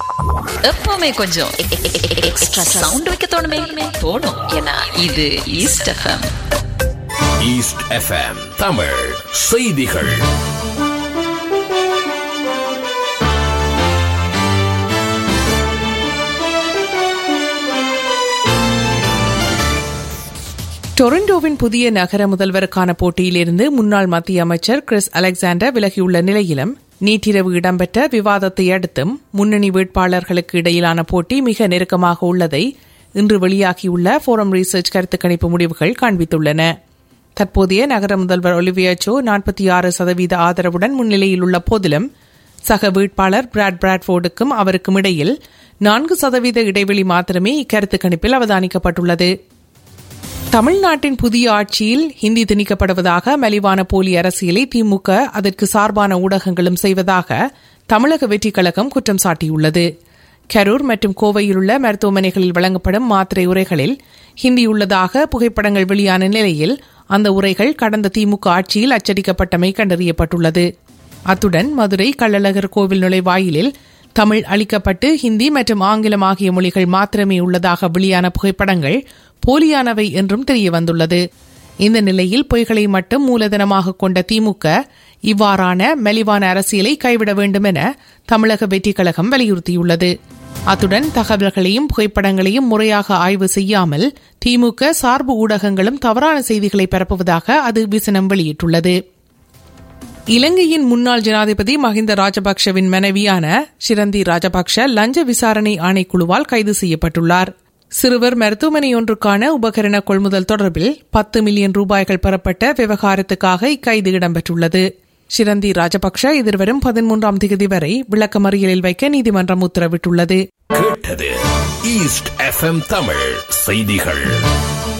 எப்பவுமே கொஞ்சம் extra sound வைக்க தோணுமே தோணும் ஏன்னா இது east FM east FM Tamil செய்திகள் டொரண்டோவின் புதிய நகர முதல்வருக்கான போட்டியிலிருந்து முன்னாள் மத்திய அமைச்சர் கிறிஸ் அலெக்சாண்டர் விலகியுள்ள நிலையிலும் நேற்றிரவு இடம்பெற்ற விவாதத்தை அடுத்தும் முன்னணி வேட்பாளர்களுக்கு இடையிலான போட்டி மிக நெருக்கமாக உள்ளதை இன்று வெளியாகியுள்ள ஃபோரம் ரீசர்ச் கருத்து கணிப்பு முடிவுகள் காண்பித்துள்ளன தற்போதைய நகர முதல்வர் ஒலிவியா சோ நாற்பத்தி ஆறு சதவீத ஆதரவுடன் முன்னிலையில் உள்ள போதிலும் சக வேட்பாளர் பிராட் பிராட்ஃபோர்டுக்கும் அவருக்கும் இடையில் நான்கு சதவீத இடைவெளி மாத்திரமே இக்கருத்து கணிப்பில் அவதானிக்கப்பட்டுள்ளது தமிழ்நாட்டின் புதிய ஆட்சியில் ஹிந்தி திணிக்கப்படுவதாக மலிவான போலி அரசியலை திமுக அதற்கு சார்பான ஊடகங்களும் செய்வதாக தமிழக வெற்றிக் கழகம் குற்றம் சாட்டியுள்ளது கரூர் மற்றும் கோவையில் உள்ள மருத்துவமனைகளில் வழங்கப்படும் மாத்திரை உரைகளில் ஹிந்தி உள்ளதாக புகைப்படங்கள் வெளியான நிலையில் அந்த உரைகள் கடந்த திமுக ஆட்சியில் அச்சடிக்கப்பட்டமை கண்டறியப்பட்டுள்ளது அத்துடன் மதுரை கள்ளழகர் கோவில் நுழைவாயிலில் தமிழ் அளிக்கப்பட்டு ஹிந்தி மற்றும் ஆங்கிலம் ஆகிய மொழிகள் மாத்திரமே உள்ளதாக வெளியான புகைப்படங்கள் போலியானவை என்றும் தெரியவந்துள்ளது இந்த நிலையில் பொய்களை மட்டும் மூலதனமாக கொண்ட திமுக இவ்வாறான மெலிவான அரசியலை கைவிட வேண்டும் என தமிழக வெற்றிக் கழகம் வலியுறுத்தியுள்ளது அத்துடன் தகவல்களையும் புகைப்படங்களையும் முறையாக ஆய்வு செய்யாமல் திமுக சார்பு ஊடகங்களும் தவறான செய்திகளை பரப்புவதாக அது விசனம் வெளியிட்டுள்ளது இலங்கையின் முன்னாள் ஜனாதிபதி மஹிந்த ராஜபக்ஷவின் மனைவியான ஷிரந்தி ராஜபக்ஷ லஞ்ச விசாரணை ஆணைக்குழுவால் கைது செய்யப்பட்டுள்ளார் சிறுவர் மருத்துவமனை ஒன்றுக்கான உபகரண கொள்முதல் தொடர்பில் பத்து மில்லியன் ரூபாய்கள் பெறப்பட்ட விவகாரத்துக்காக இக்கைது இடம்பெற்றுள்ளது ஷிரந்தி ராஜபக்ஷ எதிர்வரும் பதிமூன்றாம் தேதி வரை விளக்கமறியலில் வைக்க நீதிமன்றம் உத்தரவிட்டுள்ளது கேட்டது ஈஸ்ட் எஃப்எம் தமிழ் செய்திகள்